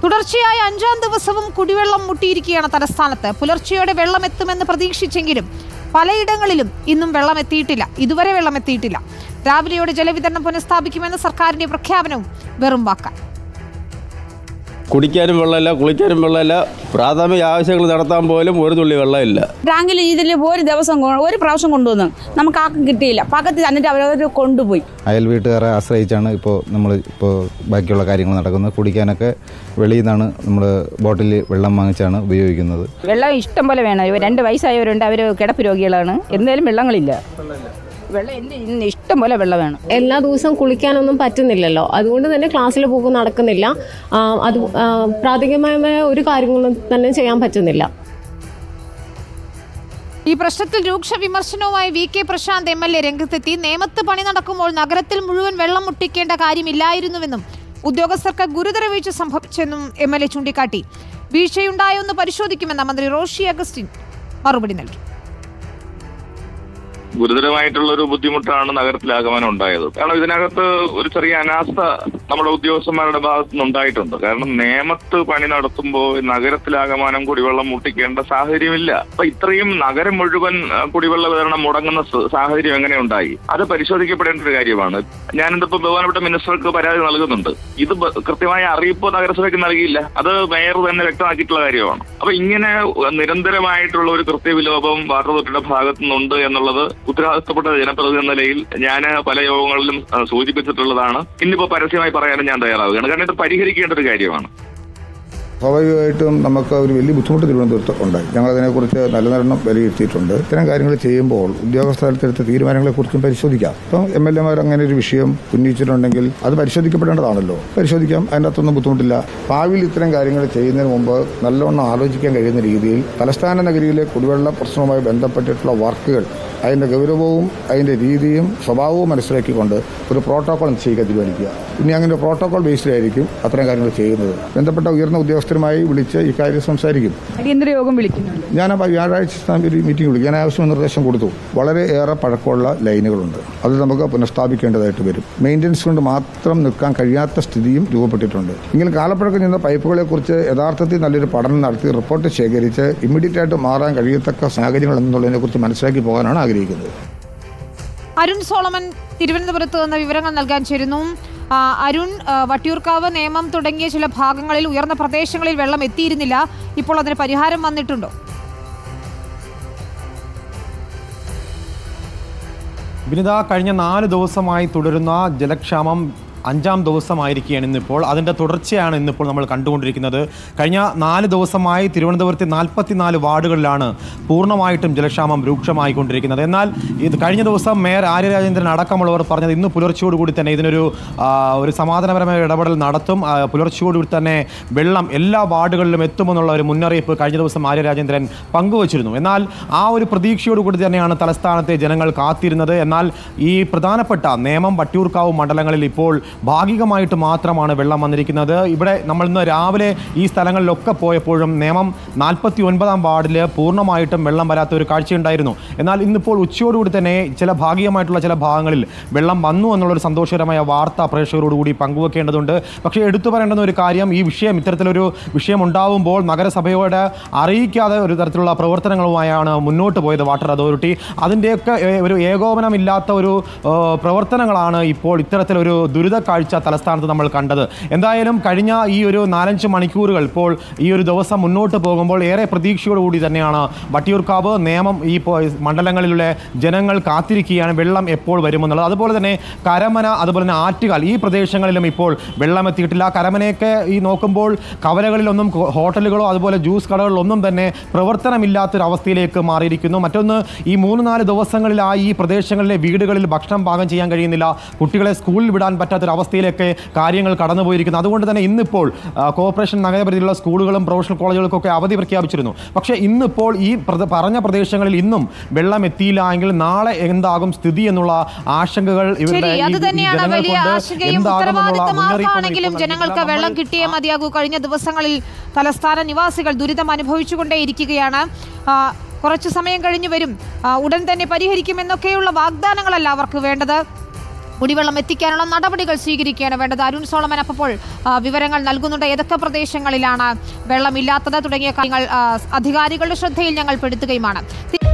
തുടർച്ചയായ അഞ്ചാം ദിവസവും കുടിവെള്ളം മുട്ടിയിരിക്കുകയാണ് തലസ്ഥാനത്ത് പുലർച്ചെയോടെ വെള്ളം എത്തുമെന്ന് പ്രതീക്ഷിച്ചെങ്കിലും പലയിടങ്ങളിലും ഇന്നും വെള്ളം എത്തിയിട്ടില്ല ഇതുവരെ വെള്ളം എത്തിയിട്ടില്ല രാവിലെയോടെ ജലവിതരണം പുനഃസ്ഥാപിക്കുമെന്ന സർക്കാരിന്റെ പ്രഖ്യാപനവും വെറും വാക്കാൽ കുടിക്കാനും വെള്ളമില്ല കുളിക്കാനും വെള്ളമില്ല പ്രാഥമിക ആവശ്യങ്ങൾ നടത്താൻ പോലും ഒരു തുള്ളി വെള്ളമില്ല ടാങ്കിൽ ഇതിൽ ഒരു ദിവസം കൊ- ഒരു പ്രാവശ്യം കൊണ്ടുവന്നു നമുക്ക് ആർക്കും കിട്ടിയില്ല പകത്ത് എന്നിട്ട് അവരവർ കൊണ്ടുപോയി അയൽ വീട്ടുകാരെ ആശ്രയിച്ചാണ് ഇപ്പോൾ നമ്മൾ ഇപ്പോൾ ബാക്കിയുള്ള കാര്യങ്ങൾ നടക്കുന്നത് കുടിക്കാനൊക്കെ വെളിയിൽ നിന്നാണ് നമ്മൾ ബോട്ടിൽ വെള്ളം വാങ്ങിച്ചാണ് ഉപയോഗിക്കുന്നത് വെള്ളം ഇഷ്ടം പോലെ വേണം ഇവർ രണ്ട് വയസ്സായവരുണ്ട് അവർ കിടപ്പ് രോഗികളാണ് എന്തായാലും വെള്ളങ്ങളില്ല വെള്ളം എൻ്റെ ഇന്ന് ഇഷ്ടം പോലെ വെള്ളം വേണം എല്ലാ ദിവസവും കുളിക്കാനൊന്നും പറ്റുന്നില്ലല്ലോ അതുകൊണ്ട് തന്നെ ക്ലാസ്സിൽ പോക്ക് നടക്കുന്നില്ല ആ, അത് ആ, പ്രാഥമികമായ ഒരു കാര്യങ്ങളും തന്നെ ചെയ്യാൻ പറ്റുന്നില്ല ഈ പ്രശ്നത്തിൽ രൂക്ഷ വിമർശനവുമായി V K Prashanth M L A രംഗത്തെത്തി നേമത്ത് പണി നടക്കുമ്പോൾ നഗരത്തിൽ മുഴുവൻ വെള്ളം മുട്ടിക്കേണ്ട കാര്യമില്ലായിരുന്നുവെന്നും ഉദ്യോഗസ്ഥർക്ക് ഗുരുതര വീഴ്ച സംഭവിച്ചെന്നും എം എൽ എ ചൂണ്ടിക്കാട്ടി വീഴ്ചയുണ്ടായോ എന്ന് പരിശോധിക്കുമെന്ന് മന്ത്രി റോഷി അഗസ്റ്റിൻ മറുപടി നൽകി ഗുരുതരമായിട്ടുള്ള ഒരു ബുദ്ധിമുട്ടാണ് നഗരത്തിലാഗമനം ഉണ്ടായത് കാരണം ഇതിനകത്ത് ഒരു ചെറിയ അനാസ്ഥ നമ്മുടെ ഉദ്യോഗസ്ഥന്മാരുടെ ഭാഗത്തു നിന്ന് ഉണ്ടായിട്ടുണ്ട് കാരണം നേമത്ത് പണി നടത്തുമ്പോൾ നഗരത്തിലാഗമനം കുടിവെള്ളം മുട്ടിക്കേണ്ട സാഹചര്യമില്ല അപ്പൊ ഇത്രയും നഗരം മുഴുവൻ ആ, കുടിവെള്ള വിതരണം മുടങ്ങുന്ന സ- സാഹചര്യം എങ്ങനെ ഉണ്ടായി അത് പരിശോധിക്കപ്പെടേണ്ട ഒരു കാര്യമാണ് ഞാനിതിപ്പോ ബഹുമാനപ്പെട്ട മിനിസ്റ്റർക്ക് പരാതി നൽകുന്നുണ്ട് ഇത് ബ- കൃത്യമായ അറിയിപ്പ് നഗരസഭയ്ക്ക് നൽകിയില്ല അത് മേയർ തന്നെ വ്യക്തമാക്കിയിട്ടുള്ള കാര്യമാണ് അപ്പൊ ഇങ്ങനെ നിരന്തരമായിട്ടുള്ള ഒരു കൃത്യവിലോപം വാട്ടർ അതോറിറ്റിയുടെ ഭാഗത്തു നിന്നുണ്ട് എന്നുള്ളത് ഉത്തരവാദിത്തപ്പെട്ട ജനപ്രതിനിധി എന്ന നിലയിൽ ഞാൻ പല യോഗങ്ങളിലും ആ, സൂചിപ്പിച്ചിട്ടുള്ളതാണ് ഇന്നിപ്പോ പരസ്യമായി പറയാനും ഞാൻ തയ്യാറാവുകയാണ് കാരണം ഇത് പരിഹരിക്കേണ്ട ഒരു കാര്യമാണ് സ്വാഭാവികമായിട്ടും നമുക്ക് ഒരു വലിയ ബുദ്ധിമുട്ട് തിരുവനന്തപുരത്ത് ഉണ്ടായി ഞങ്ങൾ അതിനെക്കുറിച്ച് നല്ല നരണം വിലയിരുത്തിയിട്ടുണ്ട് ഇത്തരം കാര്യങ്ങൾ ചെയ്യുമ്പോൾ ഉദ്യോഗസ്ഥ തലത്തിലെടുത്ത തീരുമാനങ്ങളെക്കുറിച്ചും പരിശോധിക്കാം ഇപ്പം എം എൽ എമാർ അങ്ങനെ ഒരു വിഷയം ഉന്നയിച്ചിട്ടുണ്ടെങ്കിൽ അത് പരിശോധിക്കപ്പെടേണ്ടതാണല്ലോ പരിശോധിക്കാം അതിൻ്റെ അകത്തൊന്നും ബുദ്ധിമുട്ടില്ല ഭാവിയിൽ ഇത്തരം കാര്യങ്ങൾ ചെയ്യുന്നതിന് മുമ്പ് നല്ലവണ്ണം ആലോചിക്കാൻ കഴിയുന്ന രീതിയിൽ തലസ്ഥാന നഗരിയിലെ കുടിവെള്ള പ്രശ്നവുമായി ബന്ധപ്പെട്ടിട്ടുള്ള വർക്കുകൾ അതിന്റെ ഗൗരവവും അതിന്റെ രീതിയും സ്വഭാവവും മനസ്സിലാക്കിക്കൊണ്ട് ഒരു പ്രോട്ടോകോൾ നിശ്ചയിക്കാൻ തീരുമാനിക്കുക ഇനി അങ്ങനെ പ്രോട്ടോകോൾ ബേസ്ഡിലായിരിക്കും അത്തരം കാര്യങ്ങൾ ചെയ്യുന്നത് ബന്ധപ്പെട്ട ഉയർന്ന ഉദ്യോഗസ്ഥരുമായി വിളിച്ച് ഇക്കാര്യം സംസാരിക്കും അടിയന്തര യോഗം വിളിക്കുന്നുണ്ട് ഞാൻ അപ്പോൾ വ്യാഴാഴ്ച ഒരു മീറ്റിംഗ് വിളിക്കും ഞാൻ ആവശ്യം നിർദ്ദേശം കൊടുത്തു വളരെ ഏറെ പഴക്കമുള്ള ലൈനുകളുണ്ട് അത് നമുക്ക് പുനഃസ്ഥാപിക്കേണ്ടതായിട്ട് വരും മെയിൻ്റനൻസ് കൊണ്ട് മാത്രം നിൽക്കാൻ കഴിയാത്ത സ്ഥിതിയും രൂപപ്പെട്ടിട്ടുണ്ട് എങ്കിലും കാലപ്പഴക്കം ചെന്ന പൈപ്പുകളെക്കുറിച്ച് യഥാർത്ഥത്തിൽ നല്ലൊരു പഠനം നടത്തി റിപ്പോർട്ട് ശേഖരിച്ച് ഇമ്മീഡിയറ്റ് ആയിട്ട് മാറാൻ കഴിയത്തക്ക സാഹചര്യങ്ങൾ എന്നുള്ളതിനെക്കുറിച്ച് മനസ്സിലാക്കി പോകാനാണ് ആഗ്രഹിക്കുന്നത് അരുൺ സോളമൻ തിരുവനന്തപുരത്ത് നിന്ന് വിവരങ്ങൾ നൽകാൻ ചേരുന്നു ആ, അരുൺ ആ, വട്ടിയൂർക്കാവ് നേമം തുടങ്ങിയ ചില ഭാഗങ്ങളിൽ ഉയർന്ന പ്രദേശങ്ങളിൽ വെള്ളം എത്തിയിരുന്നില്ല ഇപ്പോൾ അതിന് പരിഹാരം വന്നിട്ടുണ്ടോ വിനിത കഴിഞ്ഞ നാല് ദിവസമായി തുടരുന്ന ജലക്ഷാമം അഞ്ചാം ദിവസമായിരിക്കുകയാണ് ഇന്നിപ്പോൾ അതിൻ്റെ തുടർച്ചയാണ് ഇന്നിപ്പോൾ നമ്മൾ കണ്ടുകൊണ്ടിരിക്കുന്നത് കഴിഞ്ഞ നാല് ദിവസമായി തിരുവനന്തപുരത്തെ നാൽപ്പത്തിനാല് വാർഡുകളിലാണ് പൂർണ്ണമായിട്ടും ജലക്ഷാമം രൂക്ഷമായിക്കൊണ്ടിരിക്കുന്നത് എന്നാൽ ഇത് കഴിഞ്ഞ ദിവസം മേയർ ആര്യ രാജേന്ദ്രൻ അടക്കമുള്ളവർ പറഞ്ഞത് ഇന്ന് പുലർച്ചയോടുകൂടി തന്നെ ഇതിനൊരു ആ, ഒരു സമാധാനപരമായ ഇടപെടൽ നടത്തും ആ, പുലർച്ചയോടുകൂടി തന്നെ വെള്ളം എല്ലാ വാർഡുകളിലും എത്തുമെന്നുള്ള ഒരു മുന്നറിയിപ്പ് കഴിഞ്ഞ ദിവസം ആര്യ രാജേന്ദ്രൻ പങ്കുവച്ചിരുന്നു എന്നാൽ ആ ഒരു പ്രതീക്ഷയോടുകൂടി തന്നെയാണ് തലസ്ഥാനത്തെ ജനങ്ങൾ കാത്തിരുന്നത് എന്നാൽ ഈ പ്രധാനപ്പെട്ട നേമം വട്ടിയൂർക്കാവ് മണ്ഡലങ്ങളിൽ ഇപ്പോൾ ഭാഗികമായിട്ട് മാത്രമാണ് വെള്ളം വന്നിരിക്കുന്നത് ഇവിടെ നമ്മൾ ഇന്ന് രാവിലെ ഈ സ്ഥലങ്ങളിലൊക്കെ പോയപ്പോഴും നേമം നാൽപ്പത്തി ഒൻപതാം വാർഡിൽ പൂർണ്ണമായിട്ടും വെള്ളം വരാത്ത ഒരു കാഴ്ചയുണ്ടായിരുന്നു എന്നാൽ ഇന്നിപ്പോൾ ഉച്ചയോടുകൂടി തന്നെ ചില ഭാഗികമായിട്ടുള്ള ചില ഭാഗങ്ങളിൽ വെള്ളം വന്നു എന്നുള്ളൊരു സന്തോഷകരമായ വാർത്ത പ്രേക്ഷകരോടുകൂടി പങ്കുവെക്കേണ്ടതുണ്ട് പക്ഷേ എടുത്തു പറയേണ്ടുന്ന ഒരു കാര്യം ഈ വിഷയം ഇത്തരത്തിലൊരു വിഷയം ഉണ്ടാവുമ്പോൾ നഗരസഭയോട് അറിയിക്കാതെ ഒരു തരത്തിലുള്ള പ്രവർത്തനങ്ങളുമായാണ് മുന്നോട്ട് പോയത് വാട്ടർ അതോറിറ്റി അതിൻ്റെയൊക്കെ ഏ- ഒരു ഏകോപനമില്ലാത്ത ഒരു ഏ, പ്രവർത്തനങ്ങളാണ് ഇപ്പോൾ ഇത്തരത്തിലൊരു ദുരിത കാഴ്ച തലസ്ഥാനത്ത് നമ്മൾ കണ്ടത് എന്തായാലും കഴിഞ്ഞ ഈ ഒരു നാലഞ്ച് മണിക്കൂറുകൾ ഇപ്പോൾ ഈ ഒരു ദിവസം മുന്നോട്ട് പോകുമ്പോൾ ഏറെ പ്രതീക്ഷയോടുകൂടി തന്നെയാണ് വട്ടിയൂർക്കാവ് നേമം ഈ പോ- മണ്ഡലങ്ങളിലുള്ള ജനങ്ങൾ കാത്തിരിക്കുകയാണ് വെള്ളം എപ്പോൾ വരുമെന്നുള്ളത് അതുപോലെ തന്നെ കരമന അതുപോലെ തന്നെ ആറ്റുകാൽ ഈ പ്രദേശങ്ങളിലും ഇപ്പോൾ വെള്ളം എത്തിയിട്ടില്ല കരമനയൊക്കെ ഈ നോക്കുമ്പോൾ കവലകളിലൊന്നും ഹോ- ഹോട്ടലുകളോ അതുപോലെ ജ്യൂസ് കടകളിലൊന്നും തന്നെ പ്രവർത്തനമില്ലാത്തൊരവസ്ഥയിലേക്ക് മാറിയിരിക്കുന്നു മറ്റൊന്ന് ഈ മൂന്ന് നാല് ദിവസങ്ങളിലായി ഈ പ്രദേശങ്ങളിലെ വീടുകളിൽ ഭക്ഷണം പാകം ചെയ്യാൻ കഴിയുന്നില്ല കുട്ടികളെ സ്കൂളിൽ വിടാൻ പറ്റാത്തൊരവസ്ഥയിലേക്ക് കാര്യങ്ങൾ കടന്നുപോയിരിക്കുന്നു അതുകൊണ്ട് തന്നെ ഇന്നിപ്പോൾ ആ, കോർപ്പറേഷൻ നഗരപരിധിയിലുള്ള സ്കൂളുകളും പ്രൊഫഷണൽ കോളേജുകൾക്കൊക്കെ അവധി പ്രഖ്യാപിച്ചിരുന്നു പക്ഷേ ഇന്നിപ്പോൾ ഈ പ്രദ- പറഞ്ഞ പ്രദേശങ്ങളിൽ ഇന്നും വെള്ളം എത്തിയില്ല എങ്കിൽ നാളെ എന്താകും സ്ഥിതി എന്നുള്ള ആശങ്കകൾ ഇവരുടെ ശരി ഈ- അത് ഈ തന്നെയാണ് വലിയ ജനങ്ങൾക്കുണ്ട്. ആശങ്കയും എന്താകുമെന്നുള്ള ഉത്തരവാദിത്തം മുന്നറിയിപ്പൊന്നും ആർക്കാണെങ്കിലും ഇപ്പോൾ ജനങ്ങൾക്ക് നമ്മൾ വെള്ളം കിട്ടിയേ മതിയാകൂ കഴിഞ്ഞ ദിവസങ്ങളിൽ തലസ്ഥാന നിവാസികൾ ദുരിതം അനുഭവിച്ചുകൊണ്ടേയിരിക്കുകയാണ് ആ, കുറച്ചു സമയം കഴിഞ്ഞു വരും ആ, ഉടൻ തന്നെ പരിഹരിക്കുമെന്നൊക്കെയുള്ള വാഗ്ദാനങ്ങളല്ല അവർക്ക് വേണ്ടത് കുടിവെള്ളം എത്തിക്കാനുള്ള നടപടികൾ സ്വീകരിക്കുകയാണ് വേണ്ടത് അരുൺ സോളമൻ അപ്പോൾ ആ, വിവരങ്ങൾ നൽകുന്നുണ്ട് ഏതൊക്കെ പ്രദേശങ്ങളിലാണ് വെള്ളമില്ലാത്തത് തുടങ്ങിയ കാര്യങ്ങൾ ആ, അധികാരികളുടെ ശ്രദ്ധയിൽ ഞങ്ങൾ പെടുത്തുകയുമാണ്